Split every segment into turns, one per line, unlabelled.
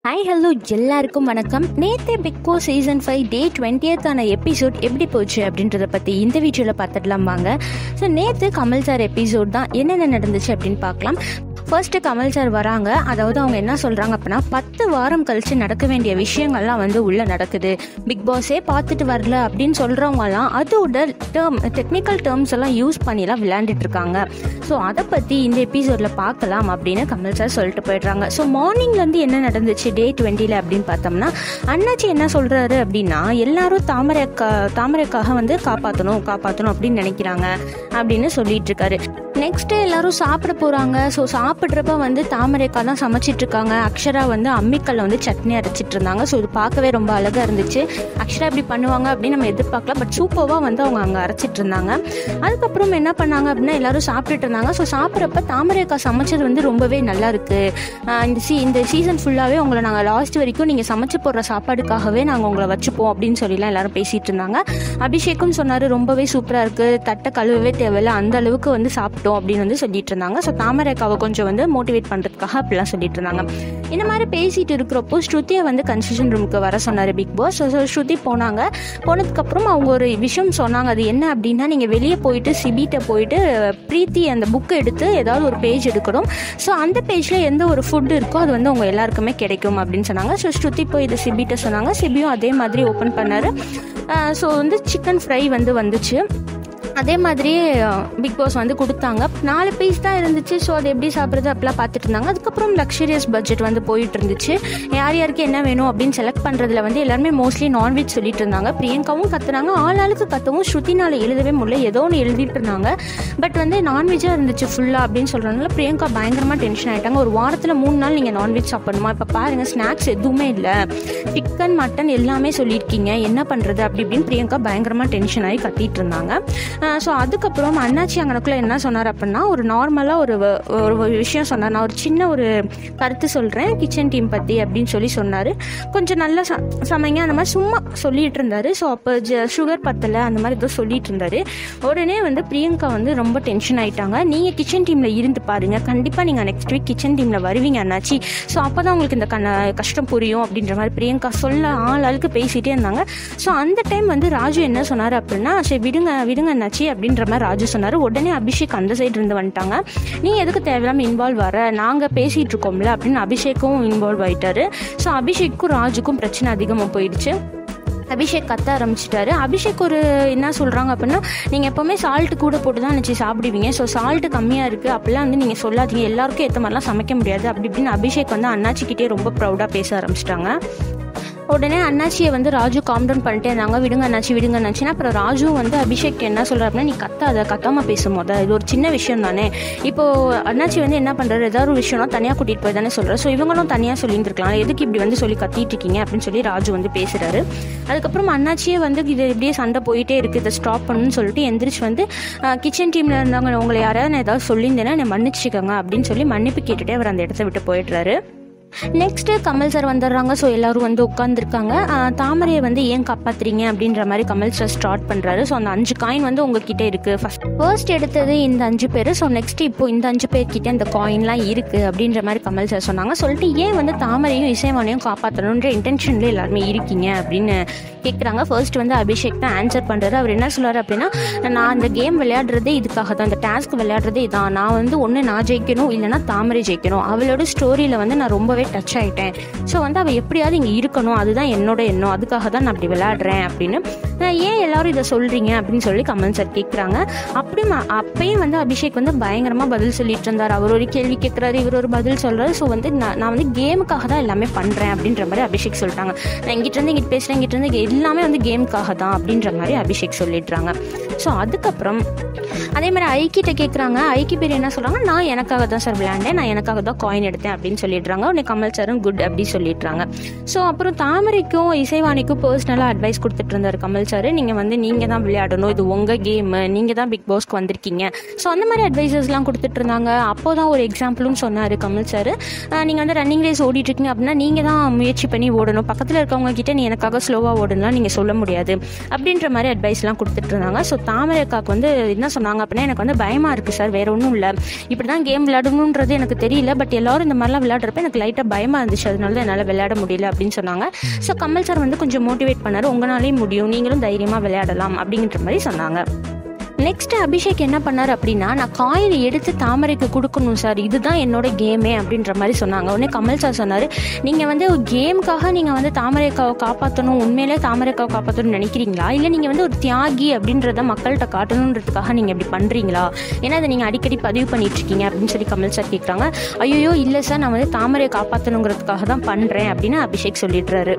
hi hello எல்லாருக்கும் வணக்கம் நேத்தே big boss season five day டுவெண்ட்டியத்தான எபிசோட் எப்படி போச்சு அப்படின்றத பற்றி இந்த வீடியோவில் பார்த்துடலாம் வாங்க ஸோ நேற்று கமல் சார் எபிசோட் தான் என்னென்ன நடந்துச்சு அப்படின்னு பார்க்கலாம் ஃபர்ஸ்ட்டு கமல் சார் வராங்க அதாவது அவங்க என்ன சொல்கிறாங்க அப்படின்னா பத்து வாரம் கழித்து நடக்க வேண்டிய விஷயங்கள்லாம் வந்து உள்ளே நடக்குது பிக் பாஸே பார்த்துட்டு வரல அப்படின்னு சொல்கிறவங்கலாம் அதோட டேர்ம் டெக்னிக்கல் டேர்ம்ஸ் எல்லாம் யூஸ் பண்ணிலாம் விளையாண்டுட்டு இருக்காங்க ஸோ அதை பற்றி இந்த எபிசோடில் பார்க்கலாம் அப்படின்னு கமல் சார் சொல்லிட்டு போயிடுறாங்க ஸோ மார்னிங்லேருந்து என்ன நடந்துச்சு டே டுவெண்ட்டியில் அப்படின்னு பார்த்தோம்னா அண்ணாச்சி என்ன சொல்கிறாரு அப்படின்னா எல்லாரும் தாமரைக்கா தாமரைக்காக வந்து காப்பாற்றணும் காப்பாற்றணும் அப்படின்னு நினைக்கிறாங்க அப்படின்னு சொல்லிட்டு இருக்காரு நெக்ஸ்ட் எல்லாரும் சாப்பிட போகிறாங்க ஸோ சாப்பிட்றப்ப வந்து தாமரைக்காய் தான் சமைச்சிட்டு இருக்காங்க அக்ஷரா வந்து அம்மிக்கல்ல வந்து சட்னி அரைச்சிட்டு இருந்தாங்க ஸோ இது பார்க்கவே ரொம்ப அழகாக இருந்துச்சு அக்ஷரா இப்படி பண்ணுவாங்க அப்படின்னு நம்ம எதிர்பார்க்கலாம் பட் சூப்பராக வந்து அவங்க அங்கே அரைச்சிட்டு இருந்தாங்க அதுக்கப்புறம் என்ன பண்ணாங்க அப்படின்னா எல்லாரும் சாப்பிட்டுட்டு இருந்தாங்க ஸோ சாப்பிட்றப்ப தாமரைக்காய் சமைச்சது வந்து ரொம்பவே நல்லா இருக்கு ஆஹ் இந்த சீ இந்த சீசன் ஃபுல்லாகவே உங்களை நாங்கள் லாஸ்ட் வரைக்கும் நீங்கள் சமைச்சு போடுற சாப்பாடுக்காகவே நாங்கள் உங்களை வச்சுப்போம் அப்படின்னு சொல்லிலாம் எல்லாரும் பேசிட்டு இருந்தாங்க அபிஷேக்கும் சொன்னார் ரொம்பவே சூப்பராக இருக்குது தட்டை கழுவவே தேவையில்ல அந்த அளவுக்கு வந்து சாப்பிட்டோம் அப்படின்னு வந்து சொல்லிட்டு இருந்தாங்க ஸோ தாமரைக்காவை கொஞ்சம் வந்து மோட்டிவேட் பண்ணுறதுக்காக அப்படிலாம் சொல்லிட்டு இருந்தாங்க இந்த மாதிரி பேசிட்டு இருக்கிறப்போ ஸ்ருதியை வந்து கன்செஷன் ரூமுக்கு வர சொன்னார் பிக் பாஸ் ஸோ ஸ்ருதி போனாங்க போனதுக்கப்புறம் அவங்க ஒரு விஷயம் சொன்னாங்க அது என்ன அப்படின்னா நீங்கள் வெளியே போயிட்டு சிபிட்ட போயிட்டு பிரீத்தி அந்த புக்கை எடுத்து ஏதாவது ஒரு பேஜ் எடுக்கணும் ஸோ அந்த பேஜில் எந்த ஒரு ஃபுட் இருக்கோ அது வந்து உங்க எல்லாருக்குமே கிடைக்கும் அப்படின்னு சொன்னாங்க ஸோ ஸ்ருதி போய் இதை சிபிட்ட சொன்னாங்க சிபியும் அதே மாதிரி ஓப்பன் பண்ணாரு ஸோ வந்து சிக்கன் ஃப்ரை வந்து வந்துச்சு அதே மாதிரி பிக் பாஸ் வந்து கொடுத்தாங்க நாலு பீஸ் தான் இருந்துச்சு ஸோ அது எப்படி சாப்பிட்றது அப்படிலாம் பார்த்துட்டு இருந்தாங்க அதுக்கப்புறம் லக்ஸரியஸ் பட்ஜெட் வந்து போயிட்டு இருந்துச்சு யார் யாருக்கு என்ன வேணும் அப்படின்னு செலக்ட் பண்ணுறதுல வந்து எல்லாருமே மோஸ்ட்லி நான்வெஜ் சொல்லிட்டு இருந்தாங்க பிரியங்காவும் கத்துனாங்க ஆள் ஆளுக்கு கத்தவும் ஸ்ருதினால எழுதவே முடியல ஏதோ ஒன்று எழுதிட்டு இருந்தாங்க பட் வந்து நான்வெஜ்ஜாக இருந்துச்சு ஃபுல்லாக அப்படின்னு சொல்கிறதுனால பிரியங்கா பயங்கரமாக டென்ஷன் ஆகிட்டாங்க ஒரு வாரத்தில் மூணு நாள் நீங்கள் நான்வெஜ் சாப்பிடணுமா இப்போ பாருங்கள் ஸ்நாக்ஸ் எதுவுமே இல்லை சிக்கன் மட்டன் எல்லாமே சொல்லியிருக்கீங்க என்ன பண்ணுறது அப்படி இப்படின்னு பிரியங்கா பயங்கரமாக டென்ஷன் ஆகி கத்திட்டு இருந்தாங்க ஸோ அதுக்கப்புறம் அண்ணாச்சி அங்கனக்குள்ள என்ன சொன்னார் அப்படின்னா ஒரு நார்மலாக ஒரு வ- ஒரு விஷயம் சொன்னார் நான் ஒரு சின்ன ஒரு கருத்து சொல்கிறேன் கிச்சன் டீம் பற்றி அப்படின்னு சொல்லி சொன்னார் கொஞ்சம் நல்லா ச சமைங்க அந்த மாதிரி சும்மா சொல்லிட்டு இருந்தாரு ஸோ அப்போ ஜ சுகர் பத்தலை அந்த மாதிரி ஏதோ சொல்லிட்டு இருந்தாரு உடனே வந்து பிரியங்கா வந்து ரொம்ப டென்ஷன் ஆயிட்டாங்க நீங்கள் கிச்சன் டீமில் இருந்து பாருங்க கண்டிப்பாக நீங்கள் நெக்ஸ்ட் வீக் கிச்சன் டீமில் வருவீங்க அண்ணாச்சி ஸோ அப்போ தான் உங்களுக்கு இந்த கண்ண கஷ்டம் புரியும் அப்படின்ற மாதிரி பிரியங்கா சொல்ல ஆள் ஆளுக்கு பேசிகிட்டே இருந்தாங்க ஸோ அந்த டைம் வந்து ராஜு என்ன சொன்னார் அப்படின்னா சரி விடுங்க விடுங்க அண்ணாச்சி அப்படின்ற மாதிரி ராஜு சொன்னார் உடனே அபிஷேக் அந்த சைடு இருந்து வந்துட்டாங்க நீ எதுக்கு தேவையில்லாமல் இன்வால்வ் வர நாங்கள் பேசிகிட்டு இருக்கோம்ல அப்படின்னு அபிஷேக்கும் இன்வால்வ் ஆயிட்டாரு ஸோ அபிஷேக்கும் ராஜுக்கும் பிரச்சனை அதிகமாக போயிடுச்சு அபிஷேக் கத்த ஆரம்பிச்சிட்டாரு அபிஷேக் ஒரு என்ன சொல்கிறாங்க அப்படின்னா நீங்கள் எப்போவுமே சால்ட் கூட போட்டு தான் நினச்சி சாப்பிடுவீங்க ஸோ சால்ட்டு கம்மியாக இருக்குது அப்படிலாம் வந்து நீங்கள் சொல்லாதீங்க எல்லாருக்கும் ஏற்ற மாதிரிலாம் சமைக்க முடியாது அப்படி இப்படின்னு அபிஷேக் வந்து அண்ணாச்சிக்கிட்டே ரொம்ப ப்ரௌடாக பேச ஆரம்பிச்சிட்டாங்க உடனே அண்ணாச்சியை வந்து ராஜு காம் டவுன் பண்ணிட்டே இருந்தாங்க விடுங்க அண்ணாச்சி விடுங்க அண்ணாச்சின்னா அப்புறம் ராஜு வந்து அபிஷேக் என்ன சொல்கிறாரு அப்படின்னா நீ கத்தாத கத்தாம பேசும் போத இது ஒரு சின்ன விஷயம் தானே இப்போ அண்ணாச்சி வந்து என்ன பண்ணுறாரு ஏதாவது ஒரு விஷயம்னா தனியாக கூட்டிகிட்டு போய் தானே சொல்கிறார் ஸோ இவங்களும் தனியாக சொல்லியிருந்துருக்கலாம் எதுக்கு இப்படி வந்து சொல்லி கத்திட்டு இருக்கீங்க அப்படின்னு சொல்லி ராஜு வந்து பேசுகிறாரு அதுக்கப்புறம் அண்ணாச்சியே வந்து இது இப்படியே சண்டை போயிட்டே இருக்குது இதை ஸ்டாப் பண்ணணும்னு சொல்லிட்டு எந்திரிச்சு வந்து கிச்சன் டீமில் இருந்தவங்க உங்களை யாராவது நான் ஏதாவது சொல்லியிருந்தேன்னா என்னை மன்னிச்சுக்கோங்க அப்படின்னு சொல்லி மன்னிப்பு கேட்டுட்டே அவர் அந்த இடத்த விட்டு போயிடுறாரு நெக்ஸ்ட்டு கமல் சார் வந்துடுறாங்க ஸோ எல்லாரும் வந்து உட்காந்துருக்காங்க தாமரையை வந்து ஏன் காப்பாத்துறீங்க அப்படின்ற மாதிரி கமல் சார் ஸ்டார்ட் பண்ணுறாரு ஸோ அந்த அஞ்சு காயின் வந்து உங்ககிட்ட இருக்கு ஃபர்ஸ்ட் ஃபர்ஸ்ட் எடுத்தது இந்த அஞ்சு பேர் ஸோ நெக்ஸ்ட் இப்போ இந்த அஞ்சு பேர்கிட்ட இந்த காயின்லாம் இருக்கு அப்படின்ற மாதிரி கமல் சார் சொன்னாங்க சொல்லிட்டு ஏன் வந்து தாமரையும் இசைவானையும் காப்பாற்றணுன்ற இன்டென்ஷன்ல எல்லாருமே இருக்கீங்க அப்படின்னு கேட்குறாங்க ஃபர்ஸ்ட் வந்து அபிஷேக் தான் ஆன்சர் பண்ணுறாரு அவர் என்ன சொல்றாரு அப்படின்னா நான் இந்த கேம் விளையாடுறதே இதுக்காக தான் இந்த டாஸ்க் விளையாடுறதே இதான் நான் வந்து ஒன்று நான் ஜெயிக்கணும் இல்லைன்னா தாமரை ஜெயிக்கணும் அவளோட ஸ்டோரியில் வந்து நான் ரொம்பவே டச் ஆயிட்டேன் ஸோ வந்து அவள் எப்படியாவது இங்கே இருக்கணும் அதுதான் என்னோட எண்ணம் அதுக்காக தான் நான் அப்படி விளையாடுறேன் அப்படின்னு நான் ஏன் எல்லாரும் இதை சொல்றீங்க அப்படின்னு சொல்லி கமல் சார் கேட்குறாங்க அப்படி ம- அப்பயும் வந்து அபிஷேக் வந்து பயங்கரமாக பதில் சொல்லிட்டு இருந்தார் அவர் ஒரு கேள்வி கேட்குறாரு இவர் ஒரு பதில் சொல்றாரு ஸோ வந்து நான் நான் வந்து கேமுக்காக தான் எல்லாமே பண்ணுறேன் அப்படின்ற மாதிரி அபிஷேக் சொல்லிட்டாங்க நான் இங்கிட்ட இருந்து இங்கிட்ட பேசுகிறேன் இங்கிட்ட இருந்து எல்லாமே வந்து கேமுக்காக தான் அப்படின்ற மாதிரி அபிஷேக் சொல்லிடுறாங்க ஸோ அதுக்கப்புறம் அதே மாதிரி ஐக்கிட்ட கேட்குறாங்க ஐக்கி பேர் என்ன சொல்கிறாங்க நான் எனக்காக தான் சார் விளையாண்டேன் நான் எனக்காக தான் காயின் எடுத்தேன் அப்படின்னு சொல்லிடுறாங்க உடனே கமல் சாரும் குட் அப்படி சொல்லிடுறாங்க ஸோ அப்புறம் தாமரைக்கும் இசைவாணிக்கும் பர்சனலாக அட்வைஸ் கொடுத்துட்டு இருந்தார் கமல் சார் நீங்கள் வந்து நீங்கள் தான் விளையாடணும் இது உங்கள் கேமு நீங்கள் தான் பிக் பாஸ்க்கு வந்திருக்கீங்க ஸோ அந்த மாதிரி அட்வைசஸ்லாம் கொடுத்துட்டு இருந்தாங்க அப்போ தான் ஒரு எக்ஸாம்பிளும் சொன்னார் கமல் சார் நீங்கள் வந்து ரன்னிங் ரேஸ் ஓடிட்டு இருக்கீங்க அப்படின்னா நீங்கள் தான் முயற்சி பண்ணி ஓடணும் பக்கத்தில் இருக்கவங்க கிட்ட நீ எனக்காக ஸ்லோவாக ஓடணும்லாம் நீங்கள் சொல்ல முடியாது அப்படின்ற மாதிரி அட்வைஸ்லாம் கொடுத்துட்டு இருந்தாங்க ஸோ தாமரை அக்காவுக்கு வந்து என்ன சொன்னாங்க அப்படின்னா எனக்கு வந்து பயமாக இருக்குது சார் வேற ஒன்றும் இல்லை இப்படி தான் கேம் விளையாடணுன்றது எனக்கு தெரியல பட் எல்லாரும் இந்த மாதிரிலாம் விளையாடுறப்ப எனக்கு லைட்டாக லைட்டாக பயமாக இருந்துச்சு அதனால தான் என்னால் விளையாட முடியல அப்படின்னு சொன்னாங்க ஸோ கமல் சார் வந்து கொஞ்சம் மோட்டிவேட் பண்ணார் உங்களாலே முடியும் நீங்களும் தைரியமாக விளையாடலாம் அப்படிங்கிற மாதிரி சொன்னாங்க நெக்ஸ்ட் அபிஷேக் என்ன பண்ணார் அப்படின்னா நான் காயின் எடுத்து தாமரைக்கு கொடுக்கணும் சார் இதுதான் என்னோட கேமே அப்படின்ற மாதிரி சொன்னாங்க உடனே கமல் சார் சொன்னார் நீங்கள் வந்து ஒரு கேமுக்காக நீங்கள் வந்து தாமரைக்காவை காப்பாற்றணும் உண்மையிலே தாமரைக்காவை காப்பாற்றணும்னு நினைக்கிறீங்களா இல்லை நீங்கள் வந்து ஒரு தியாகி அப்படின்றத மக்கள்கிட்ட காட்டணுன்றதுக்காக நீங்கள் இப்படி பண்ணுறீங்களா ஏன்னா அதை நீங்கள் அடிக்கடி பதிவு பண்ணிட்டு இருக்கீங்க அப்படின்னு சொல்லி கமல் சார் கேட்குறாங்க ஐயோ இல்லை சார் நான் வந்து தாமரையை காப்பாற்றணுங்கிறதுக்காக தான் பண்ணுறேன் அப்படின்னு அபிஷேக் சொல்லிடுறாரு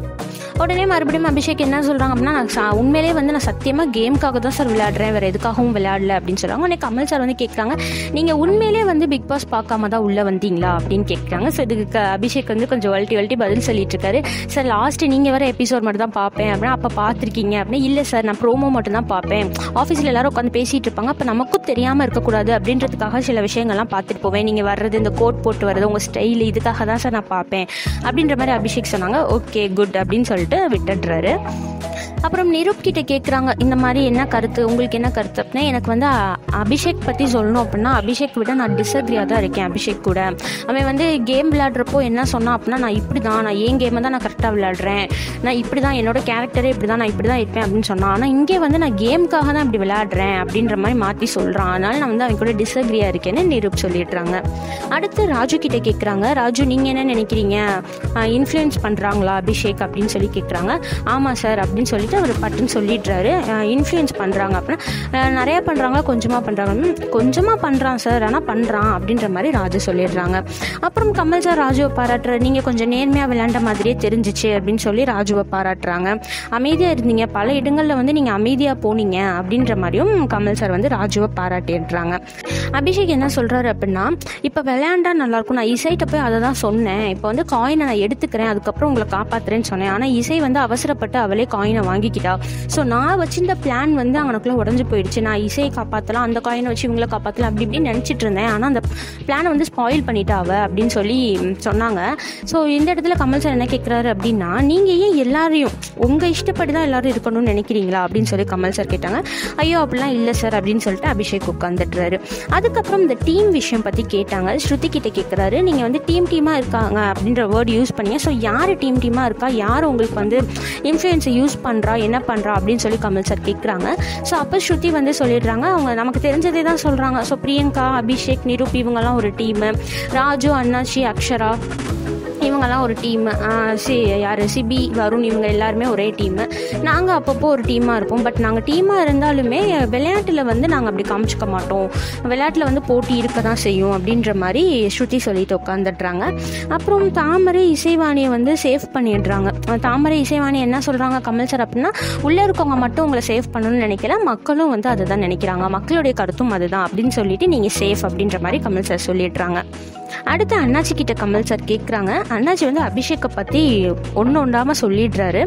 உடனே மறுபடியும் அபிஷேக் என்ன சொல்கிறாங்க அப்படின்னா நான் ச- உண்மையிலே வந்து நான் சத்தியமாக கேமுக்காக தான் சார் விளையாடுறேன் வேறு எதுக்காகவும் விளையாடல அப்படின்னு சொல்கிறாங்க உடனே கமல் சார் வந்து கேட்குறாங்க நீங்கள் உண்மையிலே வந்து பிக் பாஸ் பார்க்காம தான் உள்ளே வந்தீங்களா அப்படின்னு கேட்குறாங்க ஸோ இதுக்கு க- அபிஷேக் வந்து கொஞ்சம் வல்ட்டி வல்ட்டி பதில் சொல்லிட்டு இருக்காரு சார் லாஸ்ட் நீங்கள் வர எபிசோட் மட்டும் தான் பார்ப்பேன் அப்படின்னா அப்போ பார்த்துருக்கீங்க அப்படின்னா இல்லை சார் நான் ப்ரோமோ மட்டும் தான் பார்ப்பேன் ஆஃபீஸில் எல்லாரும் உட்காந்து பேசிகிட்டு இருப்பாங்க அப்போ நமக்கும் தெரியாமல் இருக்கக்கூடாது அப்படின்றதுக்காக சில விஷயங்கள்லாம் பார்த்துட்டு போவேன் நீங்கள் வர்றது இந்த கோட் போட்டு வர்றது உங்கள் ஸ்டைல் இதுக்காக தான் சார் நான் பார்ப்பேன் அப்படின்ற மாதிரி அபிஷேக் சொன்னாங்க ஓகே குட் அப்படின்னு சொல்லிட்டு விட்டுடுறாரு அப்புறம் நிரூப் கிட்ட கேட்குறாங்க இந்த மாதிரி என்ன கருத்து உங்களுக்கு என்ன கருத்து அப்படின்னா எனக்கு வந்து அ- அபிஷேக் பற்றி சொல்லணும் அப்படின்னா அபிஷேக் விட நான் டிஸ்அக்ரியாக தான் இருக்கேன் அபிஷேக் கூட அவன் வந்து கேம் விளையாடுறப்போ என்ன சொன்னான் அப்படின்னா நான் இப்படி தான் நான் ஏன் கேமை தான் நான் கரெக்டாக விளையாடுறேன் நான் இப்படி தான் என்னோட கேரக்டரே இப்படி தான் நான் இப்படி தான் இருப்பேன் அப்படின்னு சொன்னான் ஆனால் இங்கே வந்து நான் கேமுக்காக தான் இப்படி விளையாடுறேன் அப்படின்ற மாதிரி மாற்றி சொல்கிறான் அதனால நான் வந்து அவன் கூட டிஸ்அக்ரியாக இருக்கேன்னு நிரூப் சொல்லிடுறாங்க அடுத்து ராஜு கிட்ட கேட்குறாங்க ராஜு நீங்கள் என்ன நினைக்கிறீங்க இன்ஃப்ளூயன்ஸ் பண்ணுறாங்களா அபிஷேக் அப்படின்னு சொல்லி கேட்குறாங்க ஆமாம் சார் அப்படின்னு சொல்லிட்டு அவர் பட்டுன்னு சொல்லிடுறாரு இன்ஃப்ளூயன்ஸ் பண்ணுறாங்க அப்படின்னா அஹ், நிறைய பண்ணுறாங்களா கொஞ்சமாக பண்ணுறாங்க கொஞ்சமாக பண்ணுறான் சார் ஆனால் பண்ணுறான் அப்படின்ற மாதிரி ராஜு சொல்லிடுறாங்க அப்புறம் கமல் சார் ராஜுவை பாராட்டுறாரு நீங்கள் கொஞ்சம் நேர்மையாக விளையாண்ட மாதிரியே தெரிஞ்சிச்சு அப்படின்னு சொல்லி ராஜுவை பாராட்டுறாங்க அமைதியாக இருந்தீங்க பல இடங்களில் வந்து நீங்கள் அமைதியாக போனீங்க அப்படின்ற மாதிரியும் கமல் சார் வந்து ராஜுவை பாராட்டிடுறாங்க அபிஷேக் என்ன சொல்கிறாரு அப்படின்னா இப்போ விளையாண்டா நல்லாயிருக்கும் நான் இசைட்ட போய் அதை தான் சொன்னேன் இப்போ வந்து காயினை நான் எடுத்துக்கிறேன் அதுக்கப்புறம் உங்களை காப்பாத்துறேன்னு சொன்னேன் ஆனால் இசை வந்து அவசரப்பட்டு அவளே காயினை வாங்கிக்கிட்டா ஸோ நான் வச்சிருந்த பிளான் வந்து அவனுக்குள்ள உடஞ்சு போயிடுச்சு நான் இசையை காப்பாற்றலாம் அந்த காயினை வச்சு இவங்கள காப்பாற்றலாம் அப்படி இப்படின்னு நினச்சிட்டு இருந்தேன் ஆனால் அந்த பிளானை வந்து ஸ்பாயில் பண்ணிட்டா அவ அப்படின்னு சொல்லி ம், சொன்னாங்க ஸோ இந்த இடத்துல கமல் சார் என்ன கேட்குறாரு அப்படின்னா நீங்கள் ஏன் எல்லாரையும் உங்கள் இஷ்டப்படி தான் எல்லாரும் இருக்கணும்னு நினைக்கிறீங்களா அப்படின்னு சொல்லி கமல் சார் கேட்டாங்க ஐயோ அப்படிலாம் இல்லை சார் அப்படின்னு சொல்லிட்டு அபிஷேக் உட்காந்துட்டுறாரு அதுக்கப்புறம் இந்த டீம் விஷயம் பற்றி கேட்டாங்க ஸ்ருதி கிட்ட கேட்குறாரு நீங்கள் வந்து டீம் டீமாக இருக்காங்க அப்படின்ற வேர்டு யூஸ் பண்ணீங்க ஸோ யார் டீம் டீமாக இருக்கா யார் உங்களுக்கு வந்து இன்ஃப்ளூயன்ஸை யூஸ் பண்ணுறா என்ன பண்ணுறா அப்படின்னு சொல்லி கமல் சார் கேட்குறாங்க ஸோ அப்போ ஸ்ருதி வந்து சொல்லிடுறாங்க அவங்க நமக்கு தெரிஞ்சதே தான் சொல்கிறாங்க ஸோ பிரியங்கா அபிஷேக் நிரூப் இவங்கெல்லாம் ஒரு டீமு ராஜு அண்ணாச்சி அக்ஷரா இவங்கெல்லாம் ஒரு டீம் சி யார் சிபி வருண் இவங்க எல்லாருமே ஒரே டீமு நாங்கள் அப்பப்போ ஒரு டீமாக இருப்போம் பட் நாங்கள் டீமாக இருந்தாலுமே விளையாட்டில் வந்து நாங்கள் அப்படி காமிச்சிக்க மாட்டோம் விளையாட்டில் வந்து போட்டி இருக்க தான் செய்யும் அப்படின்ற மாதிரி ஸ்ருதி சொல்லிட்டு உட்காந்துடுறாங்க அப்புறம் தாமரை இசைவாணியை வந்து சேவ் பண்ணிடுறாங்க அஹ் தாமரை இசைவாணி என்ன சொல்கிறாங்க கமல் சார் அப்படின்னா உள்ளே இருக்கவங்க மட்டும் உங்களை சேவ் பண்ணணும்னு நினைக்கல மக்களும் வந்து அதை தான் நினைக்கிறாங்க மக்களுடைய கருத்தும் அதுதான் அப்படின்னு சொல்லிட்டு நீங்கள் சேஃப் அப்படின்ற மாதிரி கமல் சார் சொல்லிடுறாங்க அடுத்து அண்ணாச்சி கிட்ட கமல் சார் கேட்குறாங்க அண்ணாச்சி வந்து அபிஷேக்கை பற்றி ஒன்று ஒன்றாம சொல்லிடுறாரு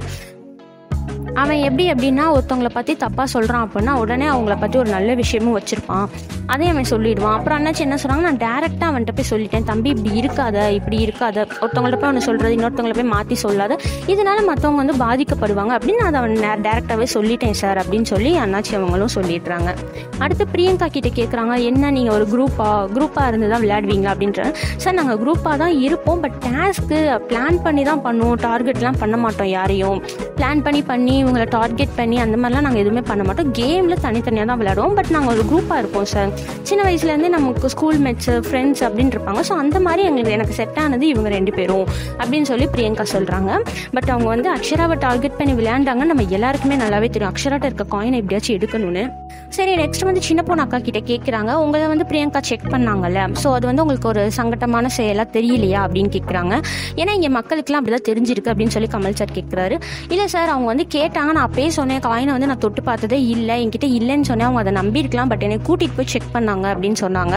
அவன் எப்படி அப்படின்னா ஒருத்தவங்கள பற்றி தப்பாக சொல்கிறான் அப்படின்னா உடனே அவங்கள பற்றி ஒரு நல்ல விஷயமும் வச்சுருப்பான் அதையும் அவன் சொல்லிடுவான் அப்புறம் அண்ணாச்சி என்ன சொல்கிறாங்க நான் டேரெக்டாக அவன்கிட்ட போய் சொல்லிட்டேன் தம்பி இப்படி இருக்காத இப்படி இருக்காத ஒருத்தவங்கள்ட்ட போய் அவனை சொல்கிறது இன்னொருத்தவங்கள போய் மாற்றி சொல்லாத இதனால மற்றவங்க வந்து பாதிக்கப்படுவாங்க அப்படின்னு நான் அதை அவன் டேரெக்டாகவே சொல்லிட்டேன் சார் அப்படின்னு சொல்லி அண்ணாச்சி அவங்களும் சொல்லிடுறாங்க அடுத்து பிரியங்கா கிட்ட கேட்குறாங்க என்ன நீங்கள் ஒரு குரூப்பா குரூப்பாக இருந்து தான் விளையாடுவீங்களா அப்படின்ற சார் நாங்கள் குரூப்பாக தான் இருப்போம் பட் டாஸ்க்கு பிளான் பண்ணி தான் பண்ணுவோம் டார்கெட்லாம் பண்ண மாட்டோம் யாரையும் பிளான் பண்ணி பண்ணி இவங்களை டார்கெட் பண்ணி அந்த மாதிரிலாம் நாங்கள் எதுவுமே பண்ண மாட்டோம் கேமில் தனித்தனியாக தான் விளையாடுவோம் பட் நாங்கள் ஒரு குரூப்பாக இருப்போம் சார் சின்ன வயசுலேருந்தே நமக்கு ஸ்கூல் மேட்ச்சு ஃப்ரெண்ட்ஸ் அப்படின்னு இருப்பாங்க ஸோ அந்த மாதிரி எங்களுக்கு எனக்கு செட் ஆனது இவங்க ரெண்டு பேரும் அப்படின்னு சொல்லி பிரியங்கா சொல்கிறாங்க பட் அவங்க வந்து அக்ஷராவை டார்கெட் பண்ணி விளையாண்டாங்க நம்ம எல்லாருக்குமே நல்லாவே தெரியும் அக்ஷராட்ட இருக்க காயினை எப்படியாச்சும் எடுக்கணும்னு சரி நெக்ஸ்ட் வந்து சின்ன பொண்ணு அக்கா கிட்ட கேட்குறாங்க உங்களை வந்து பிரியங்கா செக் பண்ணாங்கல்ல ஸோ அது வந்து உங்களுக்கு ஒரு சங்கட்டமான செயலாக தெரியலையா அப்படின்னு கேட்குறாங்க ஏன்னா இங்கே மக்களுக்குலாம் அப்படி தான் தெரிஞ்சிருக்கு அப்படின்னு சொல்லி கமல் சார் கேட்குறாரு இல்லை சார் அவங்க வந்து கேட்டாங்க நான் அப்பயே சொன்னேன் காயினை வந்து நான் தொட்டு பார்த்ததே இல்லை என்கிட்ட இல்லைன்னு சொன்னேன் அவங்க அதை நம்பியிருக்கலாம் பட் என்னை கூட்டிகிட்டு போய் செக் பண்ணாங்க அப்படின்னு சொன்னாங்க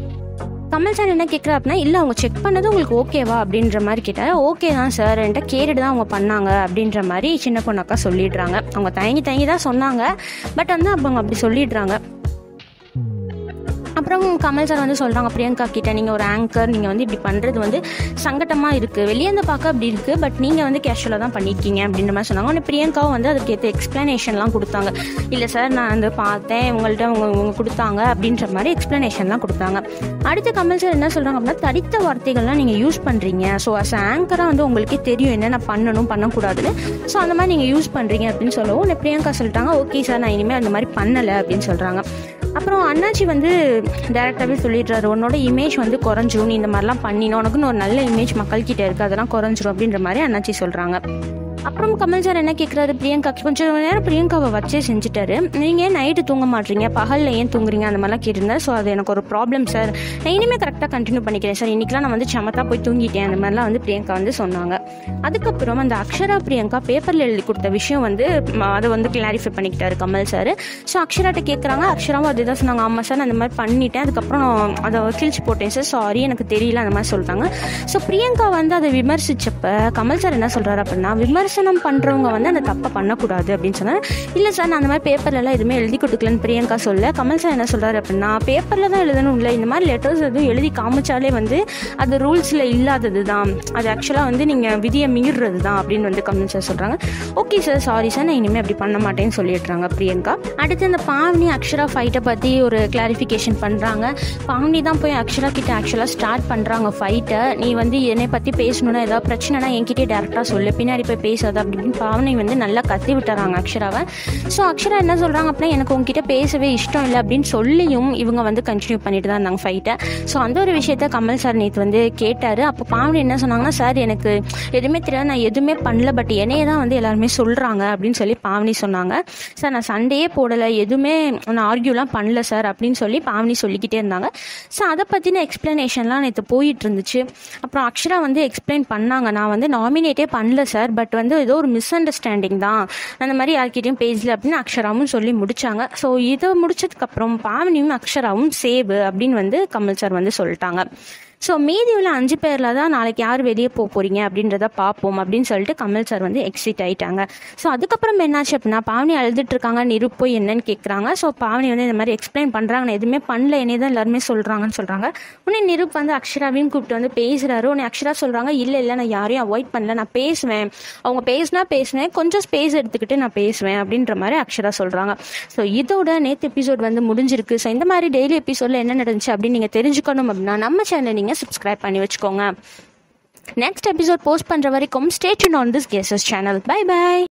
கமல் சார் என்ன கேட்குறா அப்படின்னா இல்லை அவங்க செக் பண்ணது உங்களுக்கு ஓகேவா அப்படின்ற மாதிரி கேட்டார் ஓகே தான் சார் என்கிட்ட கேட்டுட்டு தான் அவங்க பண்ணாங்க அப்படின்ற மாதிரி சின்ன பொண்ணாக்கா சொல்லிடுறாங்க அவங்க தயங்கி தயங்கி தான் சொன்னாங்க பட் வந்து அவங்க அப்படி சொல்லிடுறாங்க அப்புறம் அப்புறம் கமல் சார் வந்து சொல்கிறாங்க பிரியங்கா கிட்ட நீங்கள் ஒரு ஆங்கர் நீங்கள் வந்து இப்படி பண்ணுறது வந்து சங்கட்டமாக இருக்குது வெளியே இருந்து பார்க்க அப்படி இருக்குது பட் நீங்கள் வந்து கேஷுவலாக தான் பண்ணியிருக்கீங்க அப்படின்ற மாதிரி சொன்னாங்க உடனே பிரியங்காவும் வந்து அதுக்கேற்ற எக்ஸ்ப்ளனேஷன்லாம் கொடுத்தாங்க இல்லை சார் நான் வந்து பார்த்தேன் உங்கள்கிட்ட உங்க உங்க கொடுத்தாங்க அப்படின்ற மாதிரி எக்ஸ்ப்ளனேஷன்லாம் கொடுத்தாங்க அடுத்து கமல் சார் என்ன சொல்கிறாங்க அப்படின்னா தடித்த வார்த்தைகள்லாம் நீங்கள் யூஸ் பண்ணுறீங்க ஸோ அஸ் ஆங்கராக வந்து உங்களுக்கே தெரியும் என்னென்ன பண்ணணும் பண்ணக்கூடாதுன்னு ஸோ அந்த மாதிரி நீங்கள் யூஸ் பண்ணுறீங்க அப்படின்னு சொல்லவும் உடனே பிரியங்கா சொல்லிட்டாங்க ஓகே சார் நான் இனிமேல் அந்த மாதிரி பண்ணலை அப்படின்னு சொல்கிறாங்க அப்புறம் அண்ணாச்சி வந்து டேரெக்டாகவே சொல்லிடுறாரு உன்னோட இமேஜ் வந்து குறைஞ்சிரும் நீ இந்த மாதிரிலாம் பண்ணினா உனக்குன்னு ஒரு நல்ல இமேஜ் மக்கள்கிட்ட இருக்குது அதெல்லாம் குறைஞ்சிரும் அப்படின்ற மாதிரி அண்ணாச்சி சொல்கிறாங்க அப்புறம் கமல் சார் என்ன கேட்குறாரு பிரியங்கா கொஞ்சம் நேரம் பிரியங்காவை வச்சே செஞ்சுட்டாரு நீங்கள் ஏன் நைட்டு தூங்க மாட்டீங்க பகலில் ஏன் தூங்குறீங்க அந்த மாதிரிலாம் கேட்டிருந்தாரு ஸோ அது எனக்கு ஒரு ப்ராப்ளம் சார் நான் இனிமேல் கரெக்டாக கண்டினியூ பண்ணிக்கிறேன் சார் இன்றைக்கெலாம் நான் வந்து சமத்தா போய் தூங்கிட்டேன் அந்த மாதிரிலாம் வந்து பிரியங்கா வந்து சொன்னாங்க அதுக்கப்புறம் அந்த அக்ஷரா பிரியங்கா பேப்பரில் எழுதி கொடுத்த விஷயம் வந்து ம, அதை வந்து கிளாரிஃபை பண்ணிக்கிட்டாரு கமல் சார் ஸோ அக்ஷராட்ட கேட்குறாங்க அக்ஷராவும் அதுதான் சொன்னாங்க ஆமாம் சார் நான் அந்த மாதிரி பண்ணிட்டேன் அதுக்கப்புறம் நான் அதை கிழிச்சு போட்டேன் சார் சாரி எனக்கு தெரியல அந்த மாதிரி சொல்லிட்டாங்க ஸோ பிரியங்கா வந்து அதை விமர்சிச்சப்ப கமல் சார் என்ன சொல்கிறாரு அப்படின்னா விமர்சனம் பண்ணுறவங்க வந்து அந்த தப்பை பண்ணக்கூடாது அப்படின்னு சொன்னார் இல்லை சார் நான் அந்த மாதிரி பேப்பர்லலாம் எதுவுமே எழுதி கொடுக்கலன்னு பிரியங்கா சொல்ல கமல் சார் என்ன சொல்கிறாரு அப்படின்னா பேப்பரில் தான் எழுதணும் இல்லை இந்த மாதிரி லெட்டர்ஸ் எதுவும் எழுதி காமிச்சாலே வந்து அது ரூல்ஸில் இல்லாதது தான் அது ஆக்சுவலாக வந்து நீங்கள் விதியை மீறுறது தான் அப்படின்னு வந்து கமல் சார் சொல்கிறாங்க ஓகே சார் சாரி சார் நான் இனிமேல் அப்படி பண்ண மாட்டேன்னு சொல்லிடுறாங்க பிரியங்கா அடுத்து இந்த பாவனி அக்ஷரா ஃபைட்டை பற்றி ஒரு கிளாரிஃபிகேஷன் பண்ணுறாங்க பாவனி தான் போய் அக்ஷரா கிட்ட ஆக்சுவலாக ஸ்டார்ட் பண்ணுறாங்க ஃபைட்டை நீ வந்து என்னை பற்றி பேசணுன்னா ஏதாவது பிரச்சனைனா என்கிட்டே டேரெக்டாக சொல்லு பின்னாடி போய் பேசாத அப்படின்னு பாவனை வந்து நல்லா கத்தி விட்டுறாங்க அக்ஷராவை ஸோ அக்ஷரா என்ன சொல்கிறாங்க அப்படின்னா எனக்கு உங்ககிட்ட பேசவே இஷ்டம் இல்லை அப்படின்னு சொல்லியும் இவங்க வந்து கண்டினியூ பண்ணிட்டு தான் இருந்தாங்க ஃபைட்டை ஸோ அந்த ஒரு விஷயத்த கமல் சார் நேற்று வந்து கேட்டார் அப்போ பாவனி என்ன சொன்னாங்கன்னா சார் எனக்கு எதுவுமே தெரியாது நான் எதுவுமே பண்ணல பட் என்னையே தான் வந்து எல்லாருமே சொல்கிறாங்க அப்படின்னு சொல்லி பாவனி சொன்னாங்க சார் நான் சண்டையே போடலை எதுவுமே நான் ஆர்கியூலாம் பண்ணல சார் அப்படின்னு சொல்லி பாவனி சொல்லிக்கிட்டே இருந்தாங்க ஸோ அதை பற்றின எக்ஸ்ப்ளனேஷன்லாம் நேற்று போயிட்டு இருந்துச்சு அப்புறம் அக்ஷரா வந்து எக்ஸ்பிளைன் பண்ணாங்க நான் வந்து நாமினேட்டே பண்ணல சார் பட் வந்து ஏதோ ஒரு மிஸ் அண்டர்ஸ்டாண்டிங் தான் அந்த மாதிரி யார்கிட்டயும் பேசல அப்படின்னு அக்ஷராவும் சொல்லி முடிச்சாங்க ஸோ இதை முடிச்சதுக்கப்புறம் பாவனியும் அக்ஷராவும் சேவ் அப்படின்னு வந்து கமல் சார் வந்து சொல்லிட்டாங்க ஸோ மீதி உள்ள அஞ்சு பேரில் தான் நாளைக்கு யார் வெளியே போக போகிறீங்க அப்படின்றத பார்ப்போம் அப்படின்னு சொல்லிட்டு கமல் சார் வந்து எக்ஸிட் ஆயிட்டாங்க ஸோ அதுக்கப்புறம் என்னாச்சு அப்படின்னா பாவனி அழுதுட்டு இருக்காங்க நிருப் போய் என்னன்னு கேட்குறாங்க ஸோ பாவனி வந்து இந்த மாதிரி எக்ஸ்பிளைன் பண்ணுறாங்க நான் எதுவுமே பண்ணல என்னே தான் எல்லாருமே சொல்கிறாங்கன்னு சொல்கிறாங்க உடனே நிருப் வந்து அக்ஷராவையும் கூப்பிட்டு வந்து பேசுகிறாரு உடனே அக்ஷரா சொல்கிறாங்க இல்லை இல்லை நான் யாரையும் அவாய்ட் பண்ணல நான் பேசுவேன் அவங்க பேசினா பேசுவேன் கொஞ்சம் ஸ்பேஸ் எடுத்துக்கிட்டு நான் பேசுவேன் அப்படின்ற மாதிரி அக்ஷரா சொல்கிறாங்க ஸோ இதோட நேற்று எபிசோட் வந்து முடிஞ்சிருக்கு ஸோ இந்த மாதிரி டெய்லி எபிசோடில் என்ன நடந்துச்சு அப்படின்னு நீங்கள் தெரிஞ்சுக்கணும் அப்படின்னா நம்ம சேனலை நீங்கள் சப்ஸ்கிரைப் பண்ணி வச்சுக்கோங்க நெக்ஸ்ட் எபிசோட் போஸ்ட் பண்ணுற வரைக்கும் stay tuned on this cases channel bye by